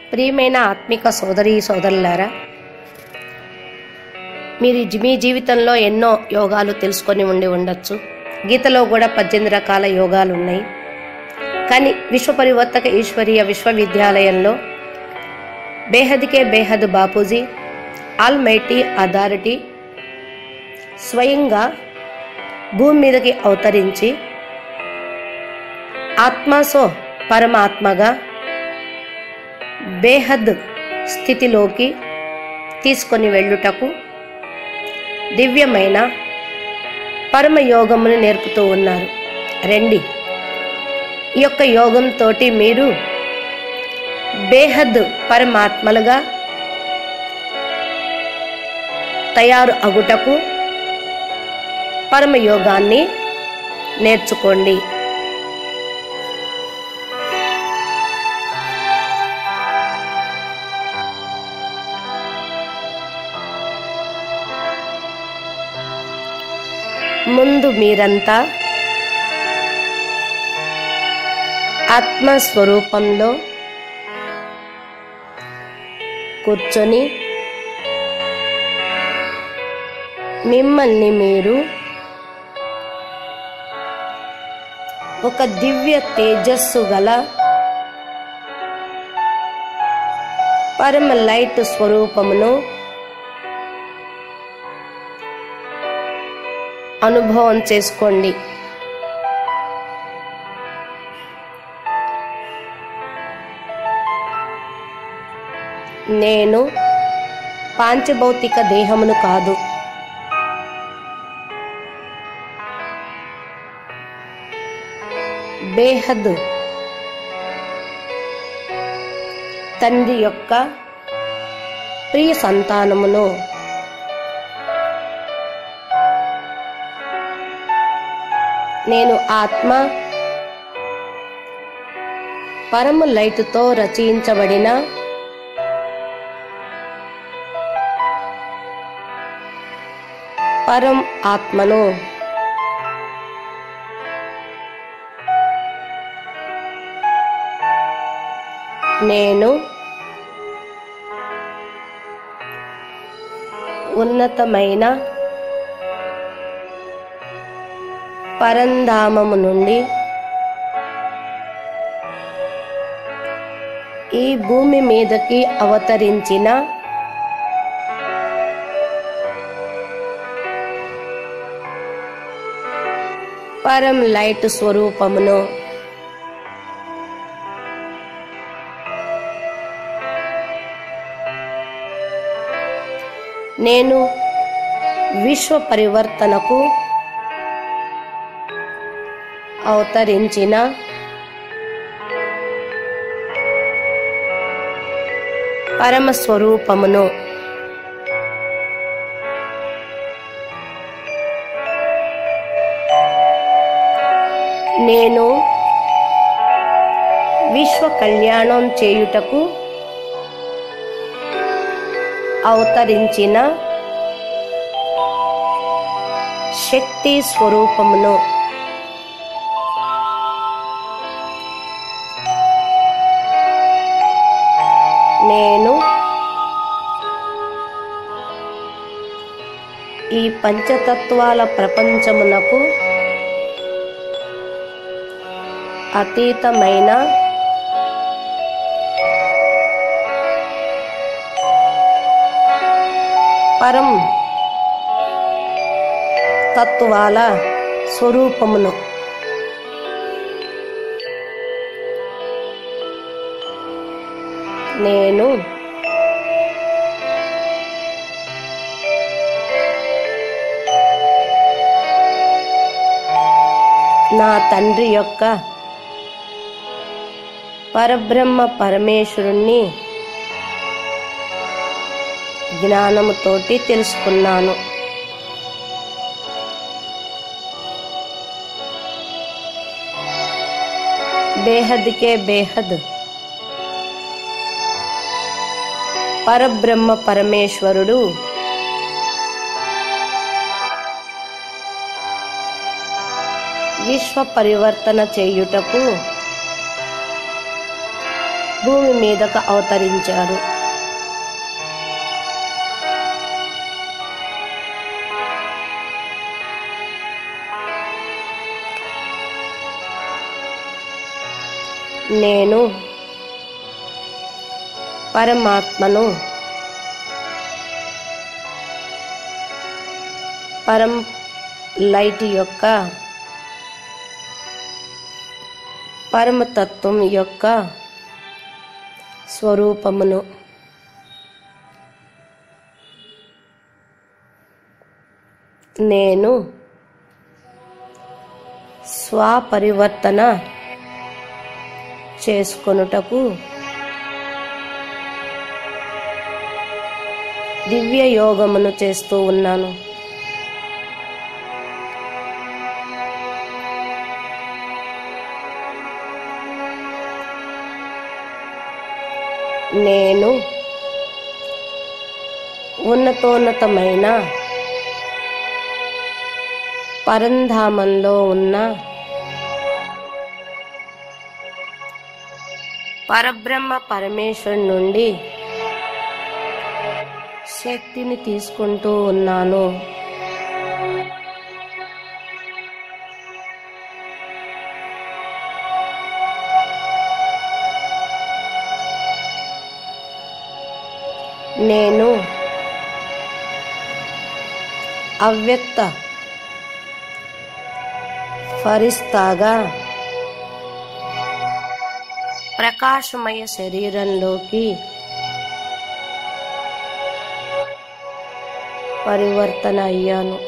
ప్రియమైన ఆత్మిక సోదరి సోదరులారా మీరు జీ- మీ జీవితంలో ఎన్నో యోగాలు తెలుసుకొని ఉండి ఉండొచ్చు గీతలో కూడా పద్దెనిమిది రకాల యోగాలు ఉన్నాయి కానీ విశ్వ పరివర్తక ఈశ్వరీయ విశ్వవిద్యాలయంలో బేహద్కే బేహద్ బాపూజీ ఆల్ మైటీ అథారిటీ స్వయంగా భూమి మీదకి అవతరించి ఆత్మసో పరమాత్మగా బేహద్ స్థితిలోకి తీసుకొని వెళ్ళుటకు దివ్యమైన పరమయోగమును నేర్పుతూ ఉన్నారు రండి ఈ యొక్క యోగంతో మీరు బేహద్ పరమాత్మలుగా తయారు అగుటకు పరమయోగాన్ని నేర్చుకోండి ముందు మీరంతా ఆత్మస్వరూపంలో కూర్చొని మిమ్మల్ని మీరు ఒక దివ్య తేజస్సు గల పరమ లైట్ స్వరూపమును అనుభవం చేసుకోండి నేను పాంచభౌతిక దేహమును కాదు బేహద్ తండ్రి యొక్క ప్రియ సంతానమును నేను ఆత్మ పరమ లైటుతో రచయించబడిన పరం ఆత్మను నేను ఉన్నతమైన పరంధామము నుండి ఈ భూమి మీదకి అవతరించిన పరం లైట్ స్వరూపమును నేను విశ్వ పరివర్తనకు అవతరించిన పరమ స్వరూపమును నేను విశ్వ కళ్యాణం చేయుటకు అవతరించిన శక్తి స్వరూపమును నేను ఈ పంచతత్వాల ప్రపంచమునకు అతీతమైన పరం తత్వాల స్వరూపమును నేను నా తండ్రి యొక్క పరబ్రహ్మ పరమేశ్వరుణ్ణి జ్ఞానముతోటి తెలుసుకున్నాను బేహద్కే బేహద్ పరబ్రహ్మ పరమేశ్వరుడు విశ్వ పరివర్తన చేయుటకు భూమి మీదకు అవతరించారు నేను పరమాత్మను పరం లైట్ యొక్క పరమతత్వం యొక్క స్వరూపమును నేను స్వపరివర్తన చేసుకొనుటకు దివ్య యోగమును చేస్తూ ఉన్నాను నేను ఉన్నతోన్నతమైన పరంధామంలో ఉన్న పరబ్రహ్మ పరమేశ్వరు నుండి శక్తిని తీసుకుంటూ ఉన్నాను నేను అవ్యక్త ఫరిస్తాగా ప్రకాశమయ శరీరంలోకి పరివర్తన అయ్యాను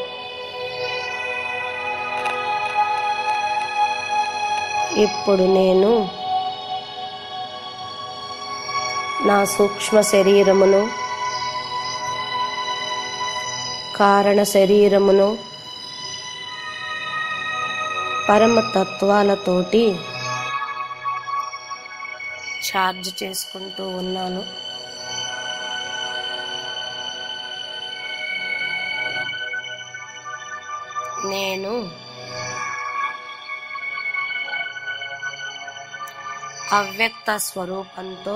ఇప్పుడు నేను నా సూక్ష్మ శరీరమును కారణ శరీరమును పరమతత్వాలతోటి ఛార్జ్ చేసుకుంటూ ఉన్నాను నేను అవ్యక్త స్వరూపంతో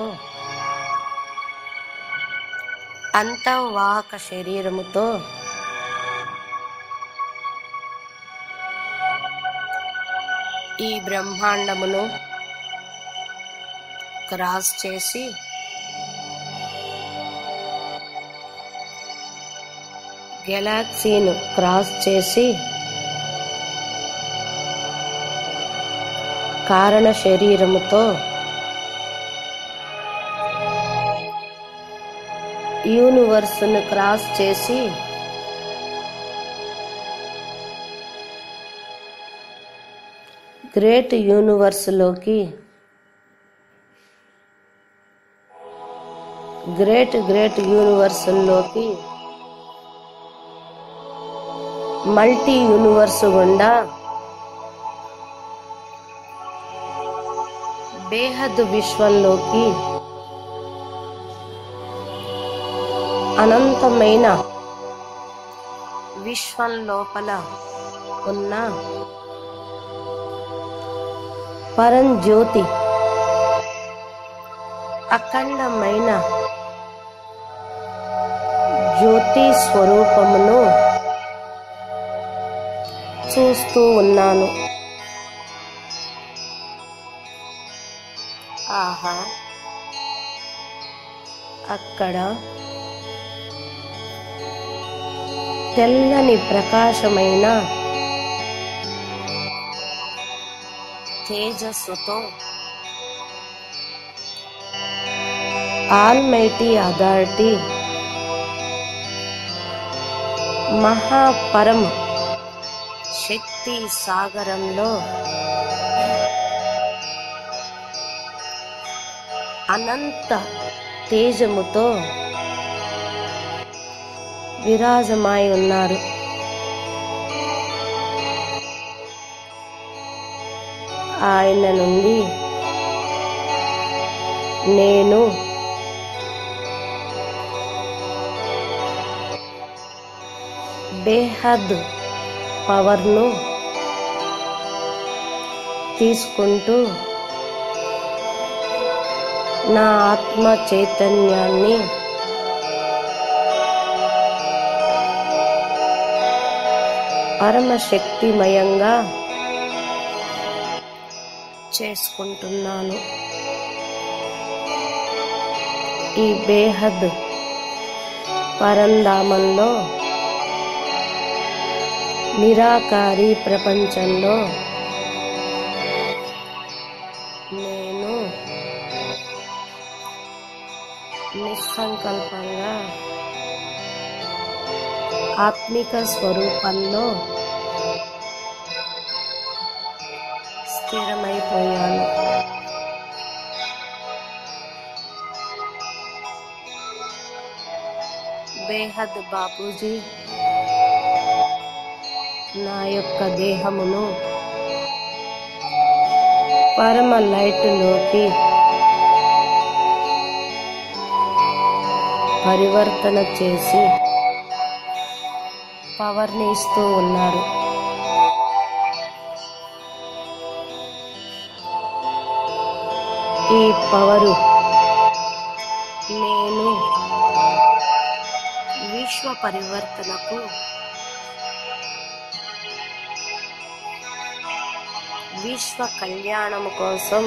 అంతర్వాహక శరీరముతో ఈ బ్రహ్మాండమును క్రాస్ చేసి గెలాక్సీను క్రాస్ చేసి కారణ శరీరముతో యూనివర్స్ను క్రాస్ చేసి గ్రేట్ యూనివర్స్లోకి గ్రేట్ గ్రేట్ యూనివర్స్లోకి మల్టీ యూనివర్స్ గుండా బేహద్ విశ్వంలోకి అనంతమైన విశ్వం లోపల ఉన్న పరంజ్యోతి అఖండమైన జ్యోతి స్వరూపమును చూస్తూ ఉన్నాను ఆహా అక్కడ తెల్లని ప్రకాశమైన తేజస్సుతో ఆల్మైటీ అథారిటీ మహాపరం శక్తి సాగరంలో అనంత తేజముతో విరాజమాయి ఉన్నారు ఆయన నుండి నేను బేహద్ పవర్ను తీసుకుంటూ నా ఆత్మ చైతన్యాన్ని పరమశక్తిమయంగా చేసుకుంటున్నాను ఈ బేహద్ పరంధామంలో నిరాకారి ప్రపంచంలో నేను నిస్సంకల్పంగా ఆత్మిక స్వరూపంలో స్థిరమైపోయాను బేహద్ బాపూజీ నా యొక్క దేహమును పరమ లైట్లోకి పరివర్తన చేసి పవర్ని ఇస్తూ ఉన్నారు ఈ పవరు నేను విశ్వ పరివర్తనకు విశ్వ కళ్యాణము కోసం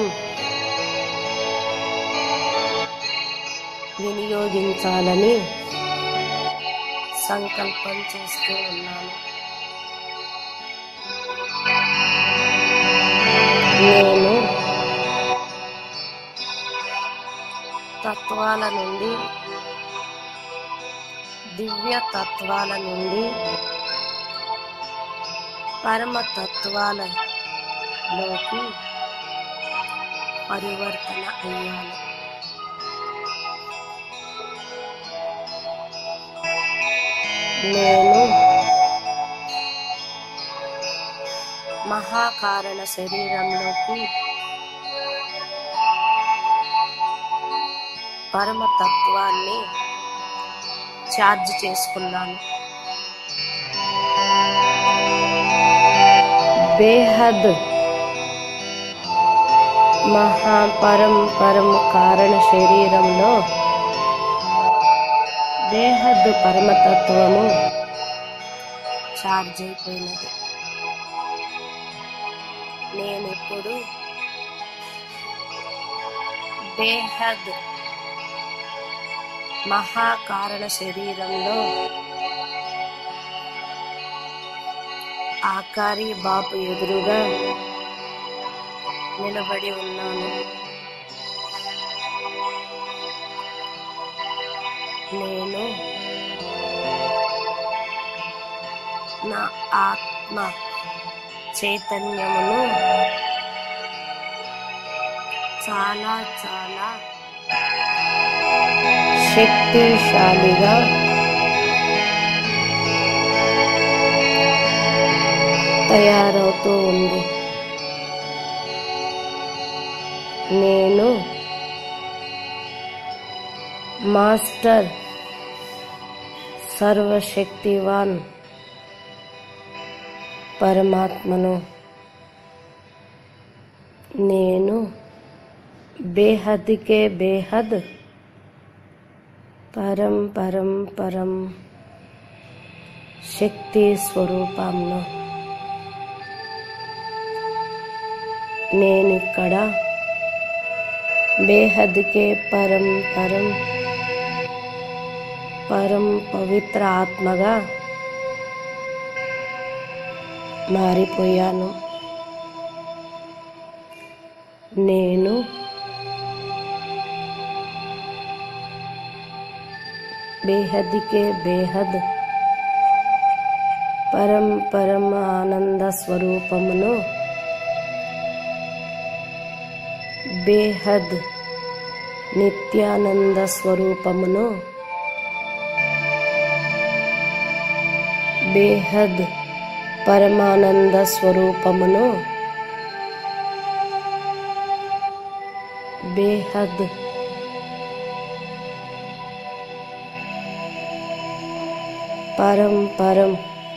వినియోగించాలని సంకల్పం చేస్తూ ఉన్నాను నేను తత్వాల నుండి దివ్య తత్వాల నుండి పరమ తత్వాలలోకి పరివర్తన అయ్యాను నేను మహాకారణ శరీరంలోకి పరమతత్వాన్ని ఛార్జ్ చేసుకున్నాను బేహద్ మహాపరం పరం కారణ శరీరంలో బేహద్ పరమతత్వము ఛార్జ్ అయిపోయినది నేను ఇప్పుడు బేహద్ మహాకారణ శరీరంలో ఆకారి బాపు ఎదురుగా నిలబడి ఉన్నాను నేను నా ఆత్మ చైతన్యమును చాలా చాలా శక్తిశాలిగా తయారవుతూ ఉంది నేను మాస్టర్ సర్వశక్తివాన్ పరమాత్మను నేను బేహద్కే బేహద్ పరం పరం పరం శక్తి స్వరూపంలో నేనిక్కడ బేహద్కే పరం పరం పరం పవిత్ర ఆత్మగా మారిపోయాను నేను బేహద్కే బేహద్ పరం పరమ ఆనంద స్వరూపమును బేహద్ నిత్యానంద స్వరూపమును బేహద్ పరమానంద స్వరూపమును బేహద్ పరం పరం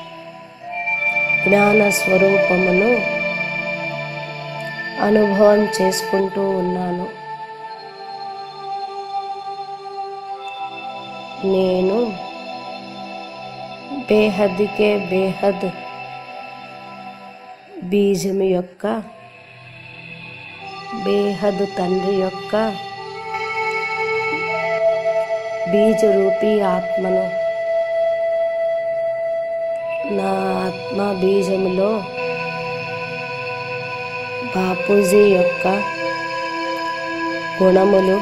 జ్ఞాన స్వరూపమును అనుభవం చేసుకుంటూ ఉన్నాను నేను బేహద్కే బేహద్ బీజం యొక్క బేహద్ తండ్రి యొక్క బీజరూపీ ఆత్మను నా ఆత్మ బీజములో బాపూజీ యొక్క గుణములు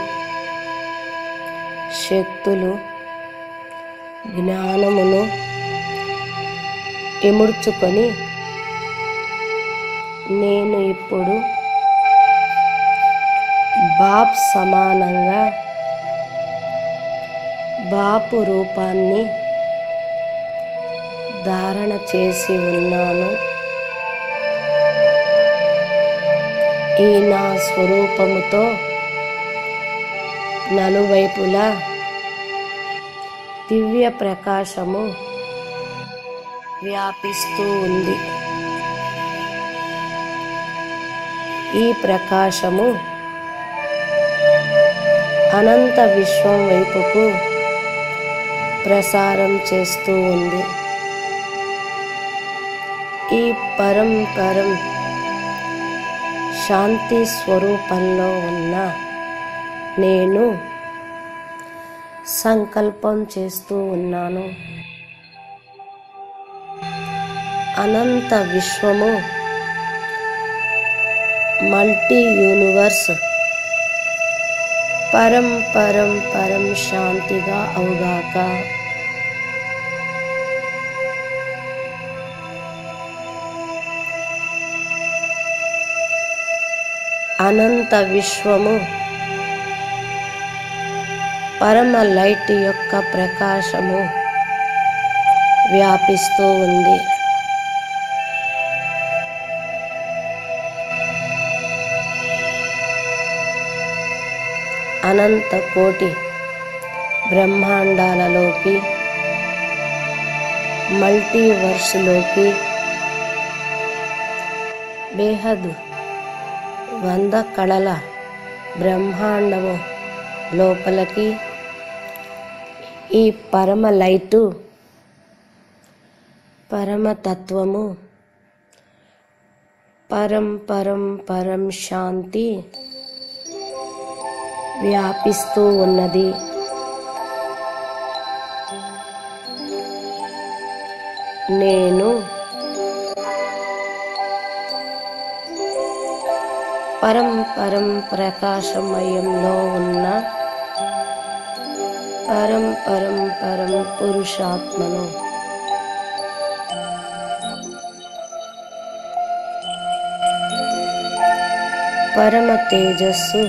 శక్తులు జ్ఞానమును ఇముడ్చుకొని నేను ఇప్పుడు బాప్ సమానంగా బాపు రూపాన్ని ధారణ చేసి ఉన్నాను ఈ నా స్వరూపముతో నలువైపులా దివ్య ప్రకాశము వ్యాపిస్తూ ఉంది ఈ ప్రకాశము అనంత విశ్వం వైపుకు ప్రసారం చేస్తూ ఉంది ఈ పరం పరం శాంతి స్వరూపంలో ఉన్న నేను సంకల్పం చేస్తూ ఉన్నాను అనంత విశ్వము మల్టీ యూనివర్స్ పరం పరం పరం శాంతిగా అవుగాక అనంత విశ్వము పరమ లైట్ యొక్క ప్రకాశము వ్యాపిస్తూ ఉంది అనంత కోటి బ్రహ్మాండాలలోకి మల్టీవర్స్లోకి బేహద్ వంద కళల బ్రహ్మాండము లోపలికి ఈ పరమ లైటు పరమతత్వము పరం పరం పరం శాంతి వ్యాపిస్తూ ఉన్నది నేను పరం పరం ప్రకాశమయంలో ఉన్న పరం పరం పరం పురుషాత్మను పరమ తేజస్సు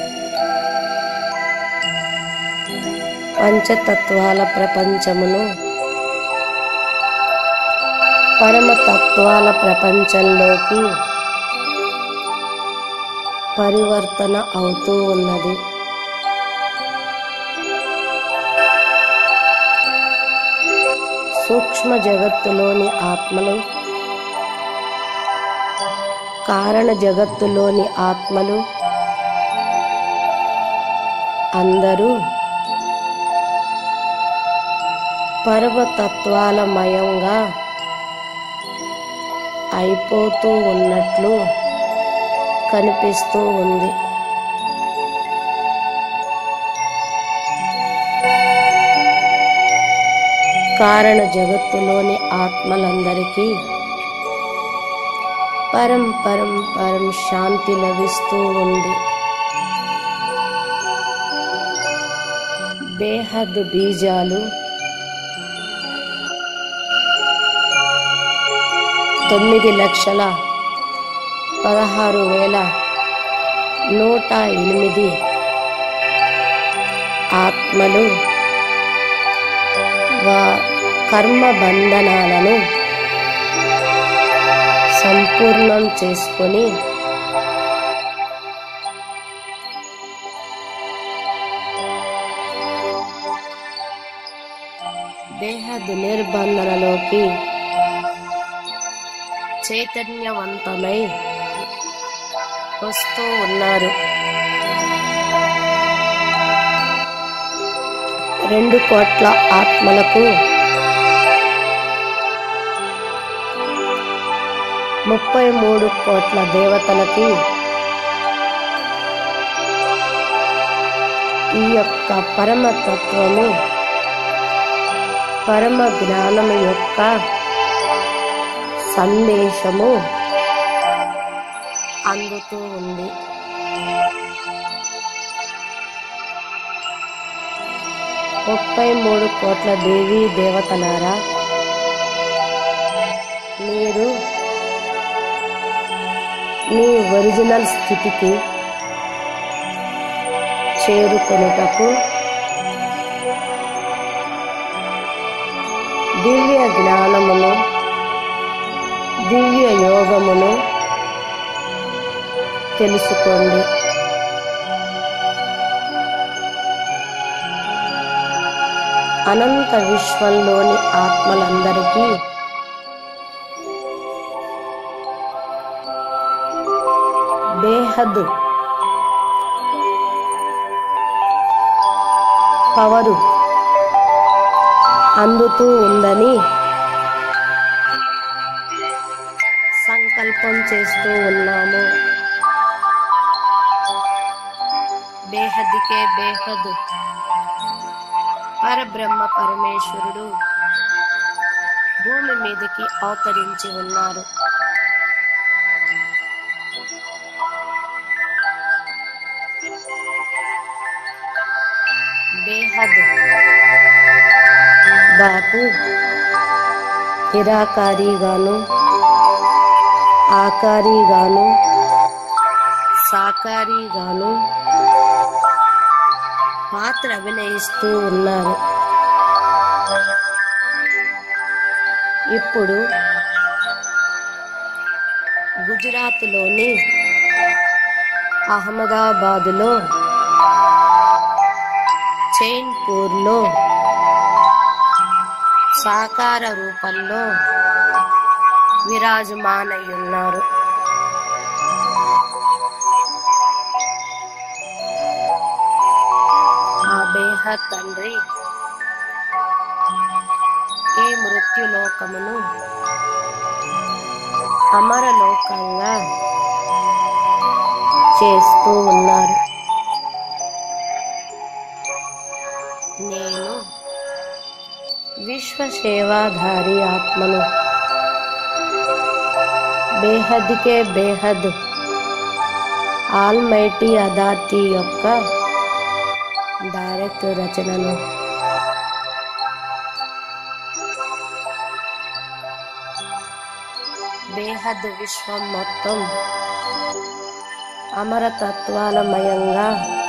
పంచతత్వాల ప్రపంచమును పరమతత్వాల ప్రపంచంలోకి పరివర్తన అవుతూ ఉన్నది సూక్ష్మ జగత్తులోని ఆత్మలు కారణ జగత్తులోని ఆత్మలు అందరూ పర్వతత్వాలమయంగా అయిపోతూ ఉన్నట్లు కనిపిస్తూ ఉంది కారణ జగత్తులోని ఆత్మలందరికీ పరం పరం పరం శాంతి లభిస్తూ ఉంది బేహద్ బీజాలు తొమ్మిది లక్షల పదహారు వేల నూట ఎనిమిది ఆత్మలు వా కర్మ బంధనాలను సంపూర్ణం చేసుకొని బేహద్ నిర్బంధనలోకి చైతన్యవంతమై వస్తూ ఉన్నారు రెండు కోట్ల ఆత్మలకు ముప్పై మూడు కోట్ల దేవతలకి ఈ యొక్క పరమతత్వము పరమ జ్ఞానము యొక్క సందేశము అందుతూ ఉంది ముప్పై మూడు కోట్ల దేవీ దేవతలారా మీరు మీ ఒరిజినల్ స్థితికి చేరుకొనుటకు దివ్య జ్ఞానమును దివ్య యోగమును తెలుసుకోండి అనంత విశ్వంలోని ఆత్మలందరికీ బేహద్ పవరు అందుతూ ఉందని సంకల్పం చేస్తూ ఉన్నాము బేహద్కే బేహద్ పరబ్రహ్మ పరమేశ్వరుడు భూమి మీదకి అవతరించి ఉన్నారు బేహద్ బాపు నిరాకారిగాను ఆకారిగాను సాకారిగాను పాత్ర అభినయిస్తూ ఉన్నారు ఇప్పుడు గుజరాత్లోని అహ్మదాబాదులో చైన్పూర్లో సాకార రూపంలో విరాజమానయ్యున్నారు ఆ బేహ తండ్రి ఈ మృత్యులోకమును అమరలోకంగా చేస్తూ ఉన్నారు నేను విశ్వ సేవాధారి ఆత్మను బేహద్కే బేహద్ ఆల్మైటీ అథారిటీ యొక్క డైరెక్ట్ రచనను బేహద్ విశ్వం మొత్తం అమరతత్వాలమయంగా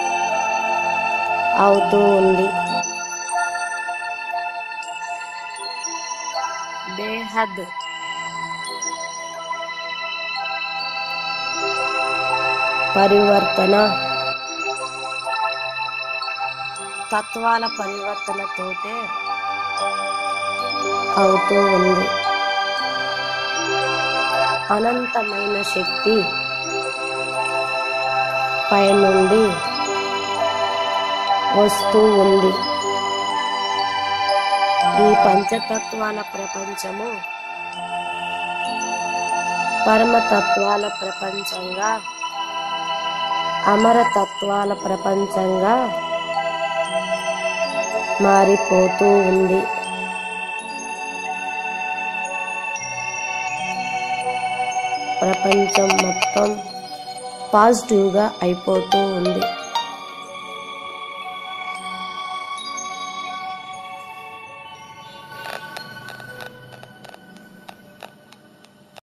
అవుతూ ఉంది బేహద్ పరివర్తన తత్వాల పరివర్తనతోటే అవుతూ ఉంది అనంతమైన శక్తి పైనుండి వస్తూ ఉంది ఈ పంచతత్వాల ప్రపంచము పరమతత్వాల ప్రపంచంగా అమరతత్వాల ప్రపంచంగా మారిపోతూ ఉంది ప్రపంచం మొత్తం పాజిటివ్గా అయిపోతూ ఉంది